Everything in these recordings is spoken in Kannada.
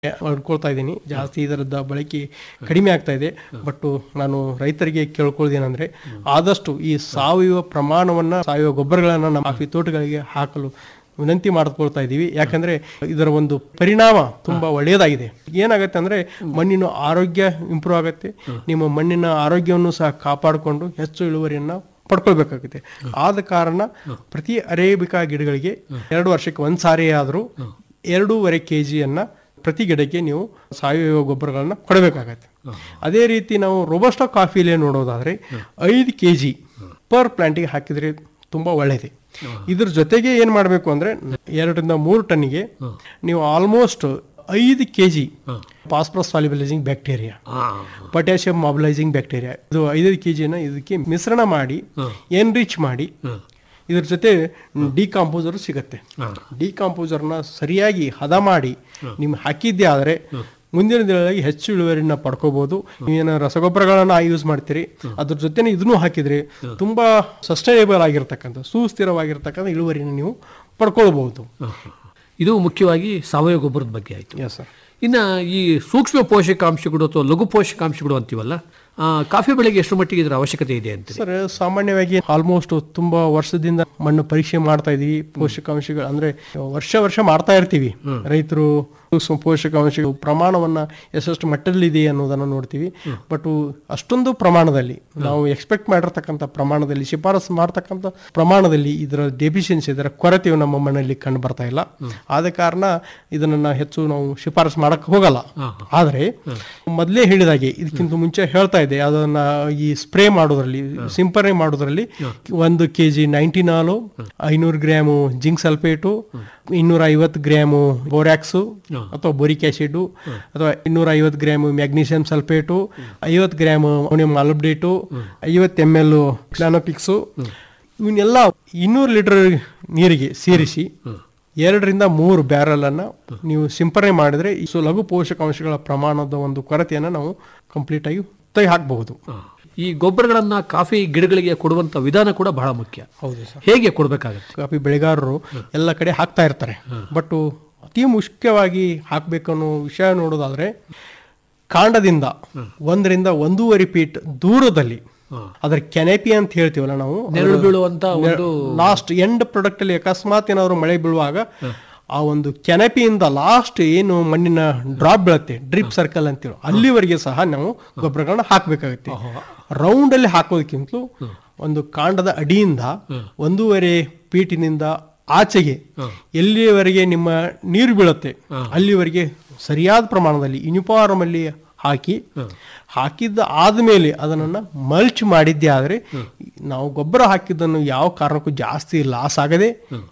ಮಾಡ್ಕೊಳ್ತಾ ಇದ್ದೀನಿ ಜಾಸ್ತಿ ಇದರದ ಬಳಕೆ ಕಡಿಮೆ ಆಗ್ತಾ ಇದೆ ಬಟ್ ನಾನು ರೈತರಿಗೆ ಕೇಳ್ಕೊಳ್ಳೋದೇನೆಂದ್ರೆ ಆದಷ್ಟು ಈ ಸಾವಯವ ಪ್ರಮಾಣವನ್ನ ಸಾವಯವ ಗೊಬ್ಬರಗಳನ್ನ ನಮ್ಮ ಕಾಫಿ ತೋಟಗಳಿಗೆ ಹಾಕಲು ವಿನಂತಿ ಮಾಡ್ಕೊಳ್ತಾ ಇದ್ದೀವಿ ಯಾಕಂದ್ರೆ ಇದರ ಒಂದು ಪರಿಣಾಮ ತುಂಬಾ ಒಳ್ಳೆಯದಾಗಿದೆ ಏನಾಗುತ್ತೆ ಅಂದ್ರೆ ಮಣ್ಣಿನ ಆರೋಗ್ಯ ಇಂಪ್ರೂವ್ ಆಗುತ್ತೆ ನಿಮ್ಮ ಮಣ್ಣಿನ ಆರೋಗ್ಯವನ್ನು ಸಹ ಕಾಪಾಡಿಕೊಂಡು ಹೆಚ್ಚು ಇಳುವರಿಯನ್ನ ಪಡ್ಕೊಳ್ಬೇಕಾಗುತ್ತೆ ಆದ ಕಾರಣ ಪ್ರತಿ ಅರೇಬಿಕಾ ಗಿಡಗಳಿಗೆ ಎರಡು ವರ್ಷಕ್ಕೆ ಒಂದ್ ಸಾರಿ ಆದರೂ ಎರಡೂವರೆ ಕೆ ಜಿಯನ್ನ ಪ್ರತಿ ಗಿಡಕ್ಕೆ ನೀವು ಸಾವಯವ ಗೊಬ್ಬರಗಳನ್ನ ಕೊಡಬೇಕಾಗತ್ತೆ ಅದೇ ರೀತಿ ನಾವು ರೋಬಸ್ಟಾ ಕಾಫಿಲೇ ನೋಡೋದಾದ್ರೆ ಐದು ಕೆ ಜಿ ಪರ್ ಪ್ಲಾಂಟಿಗೆ ಹಾಕಿದ್ರೆ ತುಂಬಾ ಒಳ್ಳೆಯದು ಇದ್ರ ಜೊತೆಗೆ ಏನ್ ಮಾಡಬೇಕು ಅಂದ್ರೆ ಎರಡರಿಂದ ಮೂರು ಟನ್ನಿಗೆ ನೀವು ಆಲ್ಮೋಸ್ಟ್ ಐದು K G phosphorus solubilising bacteria potassium mobilising bacteria ಇದು ಐದೈದು ಕೆ ಜಿನ ಇದಕ್ಕೆ ಮಿಶ್ರಣ ಮಾಡಿ ಎನ್ರಿಚ್ ಮಾಡಿ ಇದ್ರ ಜೊತೆ ಡಿಕಾಂಪೋಸರ್ ಸಿಗತ್ತೆ ಡಿಕಾಂಪೋಸರ್ನ ಸರಿಯಾಗಿ ಹದ ಮಾಡಿ ನಿಮ್ಗೆ ಹಾಕಿದ್ದೆ ಆದರೆ ಮುಂದಿನ ದಿನಗಳಲ್ಲಿ ಹೆಚ್ಚು ಇಳುವರಿನ ಪಡ್ಕೋಬಹುದು ಏನು ರಸಗೊಬ್ಬರಗಳನ್ನ ಯೂಸ್ ಮಾಡ್ತೀರಿ ಅದ್ರ ಜೊತೆನೆ ಇದನ್ನು ಹಾಕಿದ್ರೆ ತುಂಬಾ ಸಸ್ಟೈನೇಬಲ್ ಆಗಿರ್ತಕ್ಕಂಥ ಸುಸ್ಥಿರವಾಗಿರ್ತಕ್ಕಂಥ ಇಳುವರಿನ ನೀವು ಪಡ್ಕೊಳ್ಬಹುದು ಇದು ಮುಖ್ಯವಾಗಿ ಸಾವಯವ ಗೊಬ್ಬರದ ಬಗ್ಗೆ ಆಯಿತು ಎಸ್ ಸರ್ ಇನ್ನು ಈ ಸೂಕ್ಷ್ಮ ಪೋಷಕಾಂಶಗಳು ಅಥವಾ ಲಘು ಪೋಷಕಾಂಶಗಳು ಅಂತೀವಲ್ಲ ಆ, ಕಾಫಿ ಬೆಳೆಗೆ ಎಷ್ಟು ಮಟ್ಟಿಗೆ ಇದರ ಅವಶ್ಯಕತೆ ಇದೆ ಅಂತ ಸರ್ ಸಾಮಾನ್ಯವಾಗಿ ಆಲ್ಮೋಸ್ಟ್ ತುಂಬಾ ವರ್ಷದಿಂದ ಮಣ್ಣು ಪರೀಕ್ಷೆ ಮಾಡ್ತಾ ಇದೀವಿ ಪೋಷಕಾಂಶಗಳು ಅಂದ್ರೆ ವರ್ಷ ವರ್ಷ ಮಾಡ್ತಾ ಇರ್ತೀವಿ ರೈತರು ಸೂಕ್ಷ್ಮ ಪೋಷಕಾಂಶ ಪ್ರಮಾಣವನ್ನ ಎಷ್ಟೆಷ್ಟು ಮಟ್ಟದಲ್ಲಿದೆ ಅನ್ನೋದನ್ನ ನೋಡ್ತೀವಿ ಬಟ್ ಅಷ್ಟೊಂದು ಪ್ರಮಾಣದಲ್ಲಿ ನಾವು ಎಕ್ಸ್ಪೆಕ್ಟ್ ಮಾಡಿರ್ತಕ್ಕಂಥ ಪ್ರಮಾಣದಲ್ಲಿ ಶಿಫಾರಸು ಮಾಡ್ತಕ್ಕಂಥ ಪ್ರಮಾಣದಲ್ಲಿ ಇದರ ಡೆಫಿಷಿಯನ್ಸಿ ಇದರ ಕೊರತೆಯು ನಮ್ಮ ಮಣ್ಣಲ್ಲಿ ಕಂಡು ಬರ್ತಾ ಇಲ್ಲ ಆದ ಕಾರಣ ಇದನ್ನ ಹೆಚ್ಚು ನಾವು ಶಿಫಾರಸು ಮಾಡಕ್ ಹೋಗಲ್ಲ ಆದ್ರೆ ಮೊದಲೇ ಹೇಳಿದಾಗೆ ಇದಕ್ಕಿಂತ ಮುಂಚೆ ಹೇಳ್ತಾ ಇದೆ ಅದನ್ನ ಈ ಸ್ಪ್ರೇ ಮಾಡೋದ್ರಲ್ಲಿ ಸಿಂಪರಣೆ ಮಾಡೋದ್ರಲ್ಲಿ ಒಂದು ಕೆ ಜಿ ನೈಂಟಿನಾಲು ಐನೂರು ಗ್ರಾಮು ಜಿಂಕ್ ಸಲ್ಫೇಟು ಇನ್ನೂರ ಐವತ್ತು ಗ್ರಾಮು ಬೋರ್ಯಾಕ್ಸು ಅಥವಾ ಬೋರಿಕ್ ಆಸಿಡ್ ಅಥವಾ ಇನ್ನೂರ ಐವತ್ತು ಗ್ರಾಮು ಮ್ಯಾಗ್ನೀಷಿಯಂ ಸಲ್ಫೇಟು ಐವತ್ತು ಗ್ರಾಮ್ ಅಮೋನಿಯಂ ಆಲ್ಬ್ಡೇಟು ಐವತ್ತು ಎಮ್ ಎಲ್ ಕ್ಲಾನೋಪಿಕ್ಸು ಇವನ್ನೆಲ್ಲ ಇನ್ನೂರು ಲೀಟರ್ ನೀರಿಗೆ ಸೇರಿಸಿ ಎರಡರಿಂದ ಮೂರು ಬ್ಯಾರಲ್ ಅನ್ನ ನೀವು ಸಿಂಪರಣೆ ಮಾಡಿದ್ರೆ ಈ ಸು- ಲಘು ಪೋಷಕಾಂಶಗಳ ಪ್ರಮಾಣದ ಒಂದು ಕೊರತೆಯನ್ನ ನಾವು ಕಂಪ್ಲೀಟ್ ಆಗಿ ತೆಗೆ ಹಾಕಬಹುದು ಈ ಗೊಬ್ಬರಗಳನ್ನ ಕಾಫಿ ಗಿಡಗಳಿಗೆ ಕೊಡುವಂತ ವಿಧಾನ ಕೂಡ ಬಹಳ ಮುಖ್ಯ ಹೌದು ಸರ್ ಹೇಗೆ ಕೊಡಬೇಕಾಗತ್ತೆ ಕಾಫಿ ಬೆಳೆಗಾರರು ಎಲ್ಲ ಕಡೆ ಹಾಕ್ತಾ ಇರ್ತಾರೆ ಬಟ್ ಅತಿ ಮುಖ್ಯವಾಗಿ ಹಾಕ್ಬೇಕನ್ನೋ ವಿಷಯ ನೋಡೋದಾದ್ರೆ ಕಾಂಡದಿಂದ ಒಂದರಿಂದ ಒಂದೂವರೆ ಫೀಟ್ ದೂರದಲ್ಲಿ ಅದರ ಕೆನೆಪಿ ಅಂತ ಹೇಳ್ತೀವಲ್ಲ ನಾವು ನೆರಳು ಬೀಳುವಂತ ಒಂದು ಲಾಸ್ಟ್ ಎಂಡ್ ಪ್ರಾಡಕ್ಟ್ ಅಲ್ಲಿ ಅಕಸ್ಮಾತ್ ಏನಾದ್ರು ಮಳೆ ಬೀಳುವಾಗ ಆ ಒಂದು ಕೆನಪಿಯಿಂದ ಲಾಸ್ಟ್ ಏನು ಮಣ್ಣಿನ ಡ್ರಾಪ್ ಬೀಳುತ್ತೆ ಡ್ರಿಪ್ ಸರ್ಕಲ್ ಅಂತೇಳಿ ಅಲ್ಲಿವರೆಗೆ ಸಹ ನಾವು ಗೊಬ್ಬರಗಳನ್ನ ಹಾಕಬೇಕಾಗುತ್ತೆ ರೌಂಡ್ ಅಲ್ಲಿ ಹಾಕೋದಕ್ಕಿಂತಲೂ ಒಂದು ಕಾಂಡದ ಅಡಿಯಿಂದ ಒಂದೂವರೆ ಫೀಟಿನಿಂದ ಆಚೆಗೆ ಎಲ್ಲಿವರೆಗೆ ನಿಮ್ಮ ನೀರು ಬೀಳುತ್ತೆ ಅಲ್ಲಿವರೆಗೆ ಸರಿಯಾದ ಪ್ರಮಾಣದಲ್ಲಿ ಯೂನಿಫಾರ್ಮ್ ಅಲ್ಲಿ ಹಾಕಿ ಹಾಕಿದ್ದ ಆದ್ಮೇಲೆ ಅದನ್ನ ಮಲ್ಚ್ ಮಾಡಿದ್ದೆ ಆದ್ರೆ ನಾವು ಗೊಬ್ಬರ ಹಾಕಿದ್ದನ್ನು ಯಾವ ಕಾರಣಕ್ಕೂ ಜಾಸ್ತಿ ಲಾಸ್ ಆಗದೆ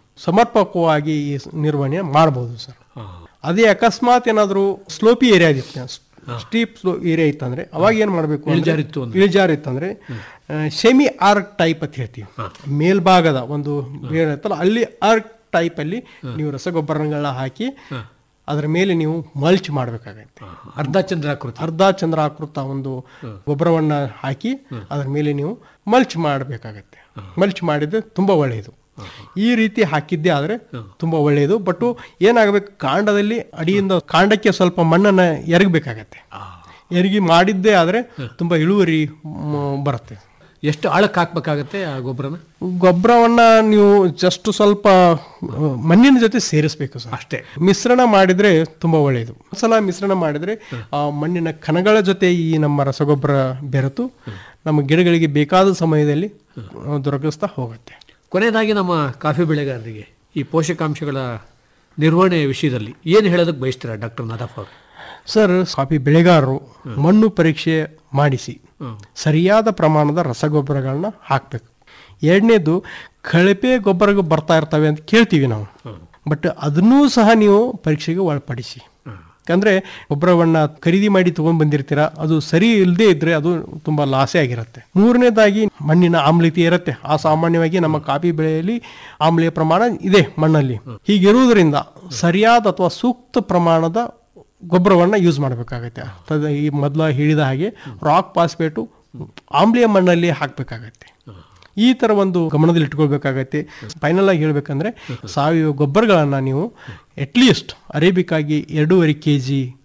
ಸಮರ್ಪಕವಾಗಿ ಈ ನಿರ್ವಹಣೆ ಮಾಡಬಹುದು ಸರ್ ಅದೇ ಅಕಸ್ಮಾತ್ ಏನಾದರೂ ಸ್ಲೋಪಿ ಏರಿಯಾ ಇತ್ತು ಸ್ಟೀಪ್ ಸ್ಲೋ ಏರಿಯಾ ಇತ್ತಂದ್ರೆ ಅವಾಗ ಏನ್ ಮಾಡಬೇಕು ಇಳಿಜಾರಿತ್ತು ಅಂದ್ರೆ? ಇಳಿಜಾರು ಇತ್ತಂದ್ರೆ ಸೆಮಿ ಆರ್ಕ್ ಟೈಪ್ ಅಂತ ಹೇಳ್ತೀವಿ ಮೇಲ್ಭಾಗದ ಒಂದು ಬೇರೆ ಇರ್ತಲ್ಲ ಅಲ್ಲಿ ಆರ್ಕ್ ಟೈಪ್ ಅಲ್ಲಿ ನೀವು ರಸಗೊಬ್ಬರಗಳನ್ನ ಹಾಕಿ ಅದರ ಮೇಲೆ ನೀವು ಮಲ್ಚ್ ಮಾಡಬೇಕಾಗತ್ತೆ ಅರ್ಧ ಚಂದ್ರಾಕೃತಿ ಅರ್ಧ ಚಂದ್ರಾಕೃತ ಒಂದು ಗೊಬ್ಬರವನ್ನ ಹಾಕಿ ಅದರ ಮೇಲೆ ನೀವು ಮಲ್ಚ್ ಮಾಡಬೇಕಾಗತ್ತೆ ಮಲ್ಚ್ ಮಾಡಿದ್ರೆ ತುಂಬಾ ಒಳ್ಳೆಯದು ಈ ರೀತಿ ಹಾಕಿದ್ದೆ ಆದ್ರೆ ತುಂಬಾ ಒಳ್ಳೆಯದು ಬಟ್ ಏನಾಗಬೇಕು ಕಾಂಡದಲ್ಲಿ ಅಡಿಯಿಂದ ಕಾಂಡಕ್ಕೆ ಸ್ವಲ್ಪ ಮಣ್ಣನ್ನ ಎರಗಬೇಕಾಗತ್ತೆ ಎರಗಿ ಮಾಡಿದ್ದೇ ಆದ್ರೆ ತುಂಬಾ ಇಳುವರಿ ಮ್, ಬರುತ್ತೆ ಎಷ್ಟು ಆಳಕ್ಕೆ ಹಾಕ್ಬೇಕಾಗತ್ತೆ ಆ ಗೊಬ್ಬರನ ಗೊಬ್ಬರವನ್ನ ನೀವು ಜಸ್ಟ್ ಸ್ವಲ್ಪ ಆ, ಮಣ್ಣಿನ ಜೊತೆ ಸೇರಿಸ್ಬೇಕು ಸರ್ ಅಷ್ಟೇ ಮಿಶ್ರಣ ಮಾಡಿದ್ರೆ ತುಂಬಾ ಒಳ್ಳೆಯದು ಸಲ ಮಿಶ್ರಣ ಮಾಡಿದ್ರೆ ಆ ಮಣ್ಣಿನ ಕಣಗಳ ಜೊತೆ ಈ ನಮ್ಮ ರಸಗೊಬ್ಬರ ಬೆರೆತು ನಮ್ಮ ಗಿಡಗಳಿಗೆ ಬೇಕಾದ ಸಮಯದಲ್ಲಿ ಆ, ದೊರಕಿಸ್ತಾ ಹೋಗುತ್ತೆ ಕೊನೆಯದಾಗಿ ನಮ್ಮ ಕಾಫಿ ಬೆಳೆಗಾರರಿಗೆ ಈ ಪೋಷಕಾಂಶಗಳ ನಿರ್ವಹಣೆ ವಿಷಯದಲ್ಲಿ ಏನು ಹೇಳೋದಕ್ಕೆ ಬಯಸ್ತೀರಾ ಡಾಕ್ಟರ್ ನದಾಫ್ ಅವರು ಸರ್ ಕಾಫಿ ಬೆಳೆಗಾರರು ಮಣ್ಣು ಪರೀಕ್ಷೆ ಮಾಡಿಸಿ ಸರಿಯಾದ ಪ್ರಮಾಣದ ರಸಗೊಬ್ಬರಗಳನ್ನ ಹಾಕ್ಬೇಕು ಎರಡನೇದು ಕಳಪೆ ಗೊಬ್ಬರ ಬರ್ತಾ ಇರ್ತವೆ ಅಂತ ಕೇಳ್ತೀವಿ ನಾವು ಬಟ್ ಅದನ್ನೂ ಸಹ ನೀವು ಪರೀಕ್ಷೆಗೆ ಒಳಪಡಿಸಿ ಯಾಕಂದ್ರೆ ಗೊಬ್ಬರವನ್ನ ಖರೀದಿ ಮಾಡಿ ತಗೊಂಡ್ ಬಂದಿರ್ತೀರಾ ಅದು ಸರಿ ಇಲ್ಲದೆ ಇದ್ರೆ ಅದು ತುಂಬಾ ಲಾಸೇ ಆಗಿರುತ್ತೆ ಮೂರನೇದಾಗಿ ಮಣ್ಣಿನ ಆಮ್ಲತೆ ಇರುತ್ತೆ ಆ ಸಾಮಾನ್ಯವಾಗಿ ನಮ್ಮ ಕಾಫಿ ಬೆಳೆಯಲ್ಲಿ ಆಮ್ಲೀಯ ಪ್ರಮಾಣ ಇದೆ ಮಣ್ಣಲ್ಲಿ ಹೀಗಿರುವುದರಿಂದ ಸರಿಯಾದ ಅಥವಾ ಸೂಕ್ತ ಪ್ರಮಾಣದ ಗೊಬ್ಬರವನ್ನ ಯೂಸ್ ಮಾಡಬೇಕಾಗತ್ತೆ ತದ- ಈ ಮೊದಲ ಹೇಳಿದ ಹಾಗೆ ರಾಕ್ ಪಾಸ್ಪೇಟು ಆಮ್ಲೀಯ ಮಣ್ಣಲ್ಲಿ ಹಾಕಬೇಕಾಗತ್ತೆ ಈ ತರ ಒಂದು ಗಮನದಲ್ಲಿ ಇಟ್ಕೊಳ್ಬೇಕಾಗತ್ತೆ ಫೈನಲ್ ಆಗಿ ಹೇಳ್ಬೇಕಂದ್ರೆ ಸಾವಯವ ಗೊಬ್ಬರಗಳನ್ನ ನೀವು ಅಟ್ಲೀಸ್ಟ್ ಅರೇಬಿಕಾಗಿ ಎರಡೂವರೆ ಕೆ ಜಿ